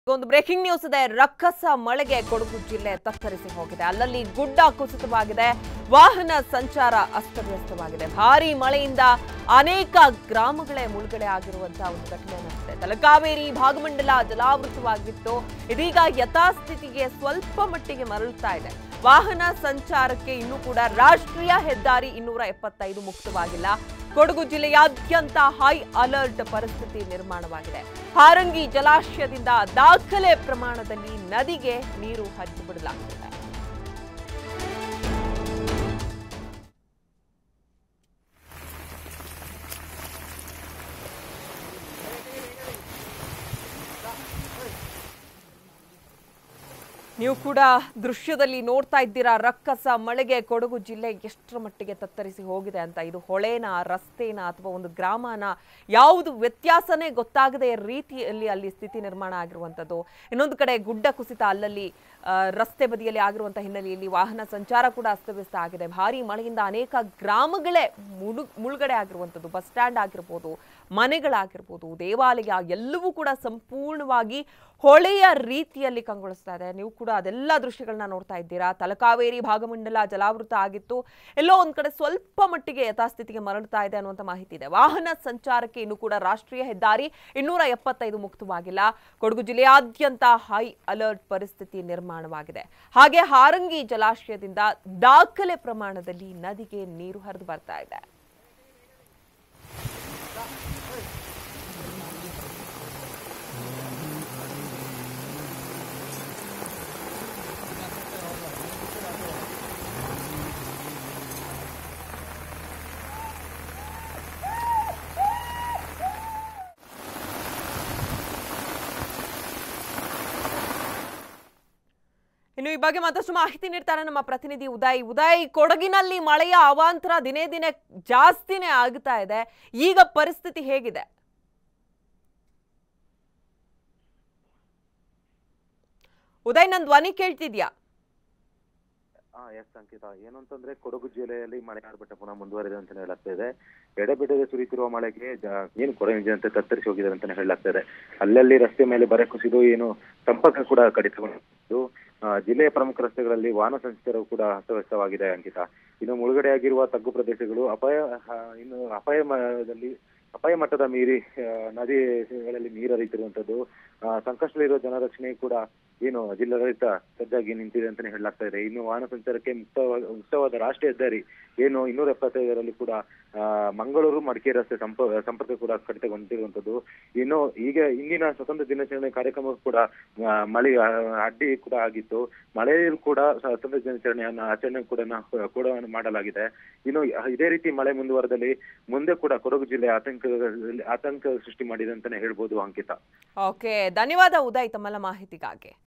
ಒಂದು breaking news ಇದೆ ರಕ್ಕಸ ಮಳೆಗೆ ಕೊಡಗು ಜಿಲ್ಲೆ ತತ್ತರಿಸಿ ಹೋಗಿದೆ ಅಲ್ಲಲ್ಲಿ ಗುಡ್ಡ ಕುಸಿತವಾಗಿದೆ ವಾಹನ ಸಂಚಾರ ಅಸ್ತವ್ಯಸ್ತವಾಗಿದೆ ಭಾರಿ ಮಳೆಯಿಂದ ಅನೇಕ ಗ್ರಾಮಗಳೇ ಮುಳುಗಡೆ ಆಗಿರುವಂತಹ ಒಂದು ಘಟನೆ ನಡೆದಿದೆ ತಲಕಾವೇರಿ ಭಾಗಮಂಡಲ ಜಲಾವೃತವಾಗಿತ್ತು ಇದೀಗ ಯಥಾಸ್ಥಿತಿಗೆ ಸ್ವಲ್ಪ ಮಟ್ಟಿಗೆ ಮರಳುತ್ತಾ ಇದೆ ವಾಹನ ಸಂಚಾರಕ್ಕೆ ಇನ್ನೂ ಕೂಡ ರಾಷ್ಟ್ರೀಯ ಹೆದ್ದಾರಿ ಇನ್ನೂರ ಎಪ್ಪತ್ತೈದು ಮುಕ್ತವಾಗಿಲ್ಲ ಕೊಡಗು ಜಿಲ್ಲೆಯಾದ್ಯಂತ ಹೈ ಅಲರ್ಟ್ ಪರಿಸ್ಥಿತಿ ನಿರ್ಮಾಣವಾಗಿದೆ ಹಾರಂಗಿ ಜಲಾಶಯದಿಂದ ದಾಖಲೆ ಪ್ರಮಾಣದಲ್ಲಿ ನದಿಗೆ ನೀರು ಹರಿದು ಬಿಡಲಾಗುತ್ತಿದೆ ನೀವು ಕೂಡ ದೃಶ್ಯದಲ್ಲಿ ನೋಡ್ತಾ ಇದ್ದೀರಾ ರಕ್ಕಸ ಮಳೆಗೆ ಕೊಡಗು ಜಿಲ್ಲೆ ಎಷ್ಟರ ಮಟ್ಟಿಗೆ ತತ್ತರಿಸಿ ಹೋಗಿದೆ ಅಂತ ಇದು ಹೊಳೆನ ರಸ್ತೆನ ಅಥವಾ ಒಂದು ಗ್ರಾಮನ ಯಾವುದು ವ್ಯತ್ಯಾಸನೇ ಗೊತ್ತಾಗದೆ ರೀತಿಯಲ್ಲಿ ಅಲ್ಲಿ ಸ್ಥಿತಿ ನಿರ್ಮಾಣ ಆಗಿರುವಂಥದ್ದು ಇನ್ನೊಂದು ಕಡೆ ಗುಡ್ಡ ಕುಸಿತ ಅಲ್ಲಲ್ಲಿ ಆ, ರಸ್ತೆ ಬದಿಯಲ್ಲಿ ಆಗಿರುವಂಥ ಹಿನ್ನೆಲೆಯಲ್ಲಿ ವಾಹನ ಸಂಚಾರ ಕೂಡ ಅಸ್ತವ್ಯಸ್ತ ಆಗಿದೆ ಭಾರಿ ಮಳೆಯಿಂದ ಅನೇಕ ಗ್ರಾಮಗಳೇ ಮುಳು ಮುಳುಗಡೆ ಆಗಿರುವಂಥದ್ದು ಬಸ್ ಸ್ಟ್ಯಾಂಡ್ ಆಗಿರ್ಬೋದು ಮನೆಗಳಾಗಿರ್ಬೋದು ದೇವಾಲಯ ಎಲ್ಲವೂ ಕೂಡ ಸಂಪೂರ್ಣವಾಗಿ ಹೊಳೆಯ ರೀತಿಯಲ್ಲಿ ಕಂಗೊಳಿಸ್ತಾ ಇದೆ ನೀವು ಕೂಡ ಅದೆಲ್ಲ ದೃಶ್ಯಗಳನ್ನ ನೋಡ್ತಾ ಇದ್ದೀರಾ ತಲಕಾವೇರಿ ಭಾಗಮಂಡಲ ಜಲಾವೃತ ಆಗಿತ್ತು ಎಲ್ಲೋ ಒಂದ್ ಕಡೆ ಸ್ವಲ್ಪ ಮಟ್ಟಿಗೆ ಯಥಾಸ್ಥಿತಿಗೆ ಮರಳ್ತಾ ಇದೆ ಅನ್ನುವಂಥ ಮಾಹಿತಿ ಇದೆ ವಾಹನ ಸಂಚಾರಕ್ಕೆ ಇನ್ನು ಕೂಡ ರಾಷ್ಟ್ರೀಯ ಹೆದ್ದಾರಿ ಇನ್ನೂರ ಎಪ್ಪತ್ತೈದು ಮುಕ್ತವಾಗಿಲ್ಲ ಕೊಡಗು ಜಿಲ್ಲೆಯಾದ್ಯಂತ ಹೈ ಅಲರ್ಟ್ ಪರಿಸ್ಥಿತಿ ನಿರ್ಮಾಣವಾಗಿದೆ ಹಾಗೆ ಹಾರಂಗಿ ಜಲಾಶಯದಿಂದ ದಾಖಲೆ ಪ್ರಮಾಣದಲ್ಲಿ ನದಿಗೆ ನೀರು ಹರಿದು ಬರ್ತಾ ಇದೆ ಇನ್ನು ಈ ಬಗ್ಗೆ ಮತ್ತಷ್ಟು ಮಾಹಿತಿ ನೀಡ್ತಾರೆ ನಮ್ಮ ಪ್ರತಿನಿಧಿ ಉದಯ್ ಉದಯ್ ಕೊಡಗಿನಲ್ಲಿ ಮಳೆಯ ಅವಾಂತರ ದಿನೇ ದಿನೇ ಜಾಸ್ತಿನೇ ಆಗ್ತಾ ಇದೆ ಈಗ ಪರಿಸ್ಥಿತಿ ಹೇಗಿದೆ ಉದಯ್ ನನ್ ಧ್ವನಿ ಕೇಳ್ತಿದ್ಯಾ ಹಾ ಎಸ್ ಅಂಕಿತ ಏನು ಅಂತಂದ್ರೆ ಕೊಡಗು ಜಿಲ್ಲೆಯಲ್ಲಿ ಮಳೆ ಆರ್ಭಟ ಪುನಃ ಮುಂದುವರಿದೆ ಅಂತ ಹೇಳಲಾಗ್ತಾ ಇದೆ ಎಡೆಬಿಡದೆ ಸುರಿತಿರುವ ಮಳೆಗೆ ಜ- ಏನು ಕೊಡಗು ಜನತೆ ತತ್ತರಿಸಿ ಹೋಗಿದೆ ಅಂತಾನೆ ಹೇಳಲಾಗ್ತಾ ಇದೆ ಅಲ್ಲಲ್ಲಿ ರಸ್ತೆ ಮೇಲೆ ಬರೆ ಕುಸಿದು ಏನು ಸಂಪರ್ಕ ಕೂಡ ಕಡಿತಗೊಂಡಿದ್ದು ಆ, ಜಿಲ್ಲೆಯ ಪ್ರಮುಖ ರಸ್ತೆಗಳಲ್ಲಿ ವಾಹನ ಸಂಚಾರವು ಕೂಡ ಅಸ್ತವ್ಯಸ್ತವಾಗಿದೆ ಅಂಕಿತ ಇನ್ನು ಮುಳುಗಡೆಯಾಗಿರುವ ತಗ್ಗು ಪ್ರದೇಶಗಳು ಅಪಾಯ ಆ, ಇನ್ನು ಅಪಾಯ ಮಟ್ಟದಲ್ಲಿ ಅಪಾಯ ಮಟ್ಟದ ಮೀರಿ ಆ, ನದಿಗಳಲ್ಲಿ ನೀರು ಹರಿತಿರುವಂತದ್ದು ಆ, ಸಂಕಷ್ಟದಲ್ಲಿರುವ ಜನರ ರಕ್ಷಣೆ ಕೂಡ ಏನು ಜಿಲ್ಲಾಡಳಿತ ಸಜ್ಜಾಗಿ ನಿಂತಿದೆ ಅಂತಾನೆ ಹೇಳಲಾಗ್ತಾ ಇದೆ ಇನ್ನು ವಾಹನ ಸಂಚಾರಕ್ಕೆ ಮುಕ್ತವಾದ ಮುಕ್ತವಾದ ರಾಷ್ಟ್ರೀಯ ಹೆದ್ದಾರಿ ಏನು ಇನ್ನೂರ ಎಪ್ಪತ್ತೈದರಲ್ಲಿ ಕೂಡ ಆ, ಮಂಗಳೂರು ಮಡಿಕೇರಿ ರಸ್ತೆ ಸಂಪ ಸಂಪರ್ಕ ಕೂಡ ಕಡಿತಗೊಂಡಿರುವಂತದ್ದು ಇನ್ನು ಈಗ ಇಂದಿನ ಸ್ವತಂತ್ರ ದಿನಾಚರಣೆ ಕಾರ್ಯಕ್ರಮ ಕೂಡ ಆ, ಮಳೆ ಆ, ಅಡ್ಡಿ ಕೂಡ ಆಗಿತ್ತು ಮಳೆಯಲ್ಲೂ ಕೂಡ ಸ್ವತಂತ್ರ ದಿನಾಚರಣೆಯನ್ನ ಆಚರಣೆ ಕೂಡ ನ- ಕೂಡ ಮಾಡಲಾಗಿದೆ ಇನ್ನು ಇದೇ ರೀತಿ ಮಳೆ ಮುಂದುವರೆದಲ್ಲಿ ಮುಂದೆ ಕೂಡ ಕೊಡಗು ಜಿಲ್ಲೆ ಆತಂಕ ಆತಂಕ ಸೃಷ್ಟಿ ಮಾಡಿದೆ ಅಂತಾನೆ ಹೇಳ್ಬೋದು ಅಂಕಿತ ಓಕೆ ಧನ್ಯವಾದ ಉದಯ್ ತಮ್ಮೆಲ್ಲ ಮಾಹಿತಿಗಾಗಿ